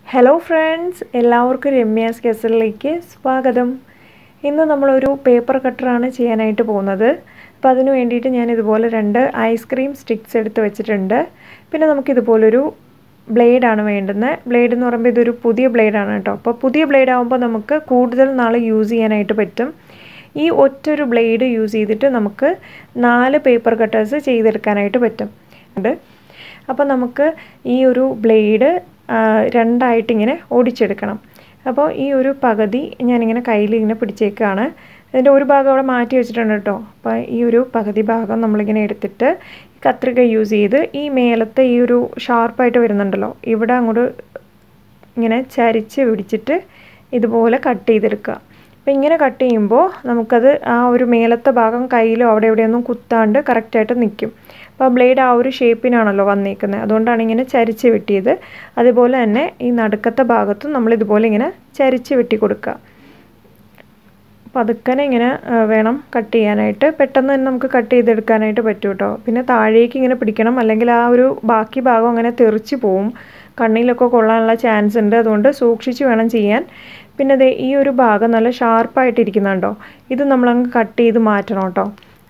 hello friends എല്ലാവർക്കും രമ്യാസ് കെസലിലേക്ക് സ്വാഗതം ഇന്ന് നമ്മളൊരു പേപ്പർ കട്ടറാണ് ചെയ്യാനായിട്ട് പോകുന്നത് അപ്പോൾ അതിന് വേണ്ടിയിട്ട് ഞാൻ ഇതുപോലെ രണ്ട് ഐസ്ക്രീം സ്റ്റിക്സ് എടുത്ത് വെച്ചിട്ടുണ്ട് പിന്നെ നമുക്കിതുപോലൊരു ബ്ലേഡാണ് വേണ്ടുന്നത് ബ്ലേഡ് എന്ന് പറയുമ്പോൾ ഇതൊരു പുതിയ ബ്ലേഡാണ് കേട്ടോ അപ്പോൾ പുതിയ ബ്ലേഡ് ആകുമ്പോൾ നമുക്ക് കൂടുതൽ നാൾ യൂസ് ചെയ്യാനായിട്ട് പറ്റും ഈ ഒറ്റൊരു ബ്ലേഡ് യൂസ് ചെയ്തിട്ട് നമുക്ക് നാല് പേപ്പർ കട്ടേഴ്സ് ചെയ്തെടുക്കാനായിട്ട് പറ്റും ഉണ്ട് അപ്പോൾ നമുക്ക് ഈ ഒരു ബ്ലേഡ് രണ്ടായിട്ടിങ്ങനെ ഓടിച്ചെടുക്കണം അപ്പോൾ ഈ ഒരു പകുതി ഞാനിങ്ങനെ കയ്യിൽ ഇങ്ങനെ പിടിച്ചേക്കാണ് ഇതിൻ്റെ ഒരു ഭാഗം അവിടെ മാറ്റി വെച്ചിട്ടുണ്ട് കേട്ടോ അപ്പോൾ ഈ ഒരു പകുതി ഭാഗം നമ്മളിങ്ങനെ എടുത്തിട്ട് കത്രിക യൂസ് ചെയ്ത് ഈ മേലത്തെ ഈ ഒരു ഷാർപ്പായിട്ട് വരുന്നുണ്ടല്ലോ ഇവിടെ അങ്ങോട്ട് ഇങ്ങനെ ചരിച്ച് പിടിച്ചിട്ട് ഇതുപോലെ കട്ട് ചെയ്തെടുക്കുക അപ്പോൾ ഇങ്ങനെ കട്ട് ചെയ്യുമ്പോൾ നമുക്കത് ആ ഒരു മേലത്തെ ഭാഗം കയ്യിലോ അവിടെ എവിടെയൊന്നും കുത്താണ്ട് കറക്റ്റായിട്ട് നിൽക്കും അപ്പോൾ ബ്ലേഡ് ആ ഒരു ഷേപ്പിനാണല്ലോ വന്നേക്കുന്നത് അതുകൊണ്ടാണ് ഇങ്ങനെ ചരിച്ച് വെട്ടിയത് അതുപോലെ തന്നെ ഈ നടുക്കത്തെ ഭാഗത്തും നമ്മൾ ഇതുപോലെ ഇങ്ങനെ ചരിച്ച് വെട്ടി കൊടുക്കുക പതുക്കനെ ഇങ്ങനെ വേണം കട്ട് ചെയ്യാനായിട്ട് പെട്ടെന്ന് തന്നെ നമുക്ക് കട്ട് ചെയ്തെടുക്കാനായിട്ട് പറ്റും കേട്ടോ പിന്നെ താഴേക്ക് ഇങ്ങനെ പിടിക്കണം അല്ലെങ്കിൽ ആ ഒരു ബാക്കി ഭാഗം അങ്ങനെ തെറിച്ച് പോവും കണ്ണിലൊക്കെ കൊള്ളാനുള്ള ചാൻസ് ഉണ്ട് അതുകൊണ്ട് സൂക്ഷിച്ച് വേണം ചെയ്യാൻ പിന്നെ ദേ ഈ ഒരു ഭാഗം നല്ല ഷാർപ്പായിട്ടിരിക്കുന്നുണ്ടോ ഇത് നമ്മളങ്ങ് കട്ട് ചെയ്ത് മാറ്റണം കേട്ടോ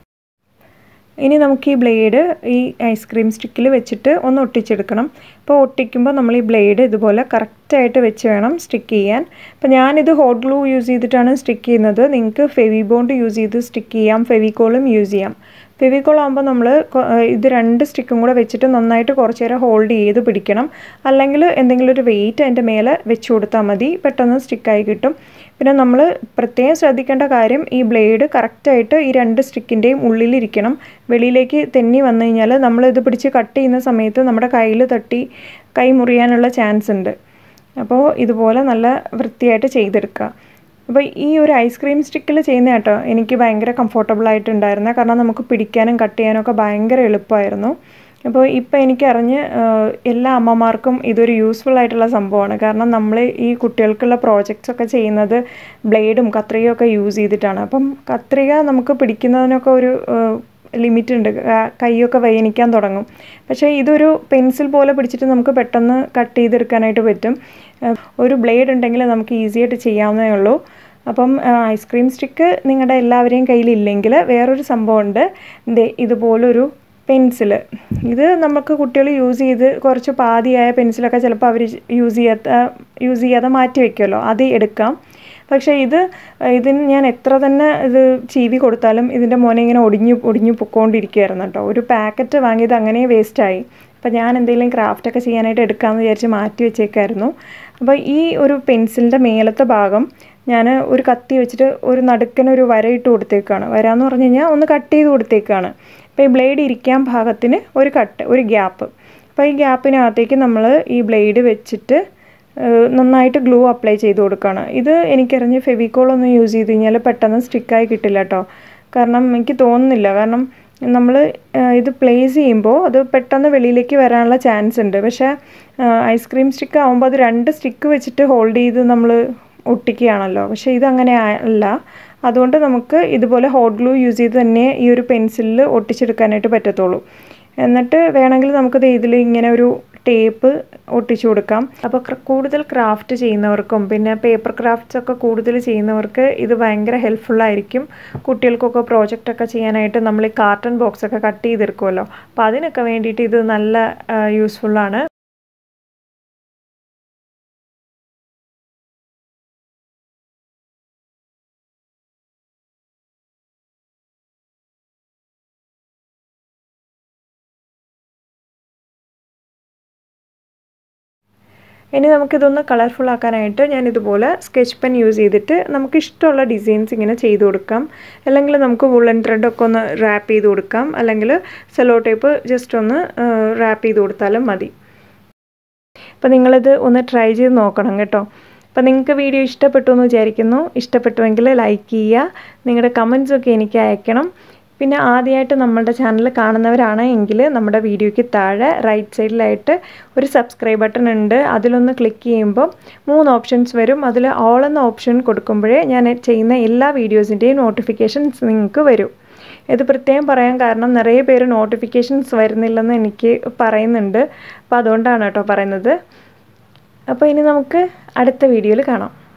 ഇനി നമുക്ക് ഈ ബ്ലേഡ് ഈ ഐസ്ക്രീം സ്റ്റിക്കിൽ വെച്ചിട്ട് ഒന്ന് ഒട്ടിച്ചെടുക്കണം അപ്പോൾ ഒട്ടിക്കുമ്പോൾ നമ്മൾ ഈ ബ്ലേഡ് ഇതുപോലെ കറക്റ്റായിട്ട് വെച്ച് വേണം സ്റ്റിക്ക് ചെയ്യാൻ അപ്പോൾ ഞാനിത് ഹോട്ട് ഗ്ലൂ യൂസ് ചെയ്തിട്ടാണ് സ്റ്റിക്ക് ചെയ്യുന്നത് നിങ്ങൾക്ക് ഫെവി ബോണ്ട് യൂസ് ചെയ്ത് സ്റ്റിക്ക് ചെയ്യാം ഫെവിക്കോളും യൂസ് ചെയ്യാം ഫെവിക്കോൾ ആകുമ്പോൾ നമ്മൾ ഇത് രണ്ട് സ്റ്റിക്കും കൂടെ വെച്ചിട്ട് നന്നായിട്ട് കുറച്ച് നേരം ഹോൾഡ് ചെയ്ത് പിടിക്കണം അല്ലെങ്കിൽ എന്തെങ്കിലും ഒരു വെയിറ്റ് അതിൻ്റെ മേലെ വെച്ച് കൊടുത്താൽ മതി പെട്ടെന്ന് സ്റ്റിക്കായി കിട്ടും പിന്നെ നമ്മൾ പ്രത്യേകം ശ്രദ്ധിക്കേണ്ട കാര്യം ഈ ബ്ലേഡ് കറക്റ്റായിട്ട് ഈ രണ്ട് സ്റ്റിക്കിൻ്റെയും ഉള്ളിലിരിക്കണം വെളിയിലേക്ക് തെന്നി വന്നു കഴിഞ്ഞാൽ നമ്മളിത് പിടിച്ച് കട്ട് ചെയ്യുന്ന സമയത്ത് നമ്മുടെ കയ്യിൽ തട്ടി കൈ മുറിയാനുള്ള ചാൻസ് ഉണ്ട് അപ്പോൾ ഇതുപോലെ നല്ല വൃത്തിയായിട്ട് ചെയ്തെടുക്കുക അപ്പോൾ ഈ ഒരു ഐസ്ക്രീം സ്റ്റിക്കിൽ ചെയ്യുന്ന കേട്ടോ എനിക്ക് ഭയങ്കര കംഫർട്ടബിൾ ആയിട്ടുണ്ടായിരുന്നത് കാരണം നമുക്ക് പിടിക്കാനും കട്ട് ചെയ്യാനും ഒക്കെ ഭയങ്കര എളുപ്പമായിരുന്നു അപ്പോൾ ഇപ്പോൾ എനിക്കറിഞ്ഞ് എല്ലാ അമ്മമാർക്കും ഇതൊരു യൂസ്ഫുൾ ആയിട്ടുള്ള സംഭവമാണ് കാരണം നമ്മൾ ഈ കുട്ടികൾക്കുള്ള പ്രോജക്റ്റ്സ് ഒക്കെ ചെയ്യുന്നത് ബ്ലേഡും കത്രികയും ഒക്കെ യൂസ് ചെയ്തിട്ടാണ് അപ്പം കത്രിക നമുക്ക് പിടിക്കുന്നതിനൊക്കെ ഒരു ലിമിറ്റ് ഉണ്ട് കൈയൊക്കെ വേദനിക്കാൻ തുടങ്ങും പക്ഷേ ഇതൊരു പെൻസിൽ പോലെ പിടിച്ചിട്ട് നമുക്ക് പെട്ടെന്ന് കട്ട് ചെയ്തെടുക്കാനായിട്ട് പറ്റും ഒരു ബ്ലേഡ് ഉണ്ടെങ്കിൽ നമുക്ക് ഈസി ആയിട്ട് ചെയ്യാവുന്നേ ഉള്ളൂ അപ്പം ഐസ്ക്രീം സ്റ്റിക്ക് നിങ്ങളുടെ എല്ലാവരെയും കയ്യിലില്ലെങ്കിൽ വേറൊരു സംഭവമുണ്ട് ഇതുപോലൊരു പെൻസിൽ ഇത് നമുക്ക് കുട്ടികൾ യൂസ് ചെയ്ത് കുറച്ച് പാതിയായ പെൻസിലൊക്കെ ചിലപ്പോൾ അവർ യൂസ് ചെയ്യാത്ത യൂസ് ചെയ്യാതെ മാറ്റി വയ്ക്കുമല്ലോ അത് എടുക്കാം പക്ഷേ ഇത് ഇതിന് ഞാൻ എത്ര തന്നെ ഇത് ചീവി കൊടുത്താലും ഇതിൻ്റെ മോനെ ഇങ്ങനെ ഒടിഞ്ഞു ഒടിഞ്ഞു പൊക്കോണ്ടിരിക്കുകയായിരുന്നു കേട്ടോ ഒരു പാക്കറ്റ് വാങ്ങിയത് അങ്ങനെ വേസ്റ്റായി അപ്പോൾ ഞാൻ എന്തെങ്കിലും ക്രാഫ്റ്റൊക്കെ ചെയ്യാനായിട്ട് എടുക്കാമെന്ന് വിചാരിച്ച് മാറ്റി വെച്ചേക്കായിരുന്നു അപ്പോൾ ഈ ഒരു പെൻസിലിൻ്റെ മേലത്തെ ഭാഗം ഞാൻ ഒരു കത്തി വെച്ചിട്ട് ഒരു നടുക്കിനൊരു വരയിട്ട് കൊടുത്തേക്കാണ് വര എന്ന് പറഞ്ഞു കഴിഞ്ഞാൽ ഒന്ന് കട്ട് ചെയ്ത് കൊടുത്തേക്കാണ് അപ്പോൾ ഈ ബ്ലേഡ് ഇരിക്കാൻ ഭാഗത്തിന് ഒരു കട്ട് ഒരു ഗ്യാപ്പ് അപ്പോൾ ഈ ഗ്യാപ്പിനകത്തേക്ക് നമ്മൾ ഈ ബ്ലേഡ് വെച്ചിട്ട് നന്നായിട്ട് ഗ്ലൂ അപ്ലൈ ചെയ്ത് കൊടുക്കുകയാണ് ഇത് എനിക്കറിഞ്ഞ് ഫെവിക്കോളൊന്നും യൂസ് ചെയ്ത് കഴിഞ്ഞാൽ പെട്ടെന്ന് സ്റ്റിക്കായി കിട്ടില്ല കേട്ടോ കാരണം എനിക്ക് തോന്നുന്നില്ല കാരണം നമ്മൾ ഇത് പ്ലേസ് ചെയ്യുമ്പോൾ അത് പെട്ടെന്ന് വെളിയിലേക്ക് വരാനുള്ള ചാൻസ് ഉണ്ട് പക്ഷേ ഐസ്ക്രീം സ്റ്റിക്ക് ആകുമ്പോൾ അത് രണ്ട് സ്റ്റിക്ക് വെച്ചിട്ട് ഹോൾഡ് ചെയ്ത് നമ്മൾ ഒട്ടിക്കുകയാണല്ലോ പക്ഷേ ഇതങ്ങനെ അല്ല അതുകൊണ്ട് നമുക്ക് ഇതുപോലെ ഹോട്ട് ഗ്ലൂ യൂസ് ചെയ്ത് തന്നെ ഈ ഒരു പെൻസിലിൽ ഒട്ടിച്ചെടുക്കാനായിട്ട് പറ്റത്തുള്ളൂ എന്നിട്ട് വേണമെങ്കിൽ നമുക്കത് ഇതിൽ ഇങ്ങനെ ഒരു ടേപ്പ് ഒട്ടിച്ചു കൊടുക്കാം അപ്പോൾ കൂടുതൽ ക്രാഫ്റ്റ് ചെയ്യുന്നവർക്കും പിന്നെ പേപ്പർ ക്രാഫ്റ്റ്സ് ഒക്കെ കൂടുതൽ ചെയ്യുന്നവർക്ക് ഇത് ഭയങ്കര ഹെൽപ്ഫുൾ ആയിരിക്കും കുട്ടികൾക്കൊക്കെ പ്രോജക്റ്റ് ഒക്കെ ചെയ്യാനായിട്ട് നമ്മൾ ഈ കാർട്ടൺ ബോക്സ് ഒക്കെ കട്ട് ചെയ്തെടുക്കുമല്ലോ അപ്പോൾ അതിനൊക്കെ വേണ്ടിയിട്ട് ഇത് നല്ല യൂസ്ഫുള്ളാണ് ഇനി നമുക്കിതൊന്ന് കളർഫുൾ ആക്കാനായിട്ട് ഞാൻ ഇതുപോലെ സ്കെച്ച് പെൻ യൂസ് ചെയ്തിട്ട് നമുക്ക് ഇഷ്ടമുള്ള ഡിസൈൻസ് ഇങ്ങനെ ചെയ്ത് കൊടുക്കാം അല്ലെങ്കിൽ നമുക്ക് വുളൻ ത്രെഡൊക്കെ ഒന്ന് റാപ്പ് ചെയ്ത് കൊടുക്കാം അല്ലെങ്കിൽ സെലോ ടേപ്പ് ജസ്റ്റ് ഒന്ന് റാപ്പ് ചെയ്ത് കൊടുത്താലും മതി അപ്പോൾ നിങ്ങളിത് ഒന്ന് ട്രൈ ചെയ്ത് നോക്കണം കേട്ടോ അപ്പോൾ നിങ്ങൾക്ക് വീഡിയോ ഇഷ്ടപ്പെട്ടു എന്ന് വിചാരിക്കുന്നു ഇഷ്ടപ്പെട്ടുവെങ്കിൽ ലൈക്ക് ചെയ്യുക നിങ്ങളുടെ കമൻസൊക്കെ എനിക്ക് അയക്കണം പിന്നെ ആദ്യമായിട്ട് നമ്മളുടെ ചാനൽ കാണുന്നവരാണ് എങ്കിൽ നമ്മുടെ വീഡിയോയ്ക്ക് താഴെ റൈറ്റ് സൈഡിലായിട്ട് ഒരു സബ്സ്ക്രൈബ് ബട്ടൺ ഉണ്ട് അതിലൊന്ന് ക്ലിക്ക് ചെയ്യുമ്പോൾ മൂന്ന് ഓപ്ഷൻസ് വരും അതിൽ ഓൾ എന്ന ഓപ്ഷൻ കൊടുക്കുമ്പോഴേ ഞാൻ ചെയ്യുന്ന എല്ലാ വീഡിയോസിൻ്റെയും നോട്ടിഫിക്കേഷൻസ് നിങ്ങൾക്ക് വരും ഇത് പ്രത്യേകം പറയാൻ കാരണം നിറയെ പേര് നോട്ടിഫിക്കേഷൻസ് വരുന്നില്ലെന്ന് എനിക്ക് പറയുന്നുണ്ട് അപ്പോൾ അതുകൊണ്ടാണ് കേട്ടോ പറയുന്നത് അപ്പോൾ ഇനി നമുക്ക് അടുത്ത വീഡിയോയിൽ കാണാം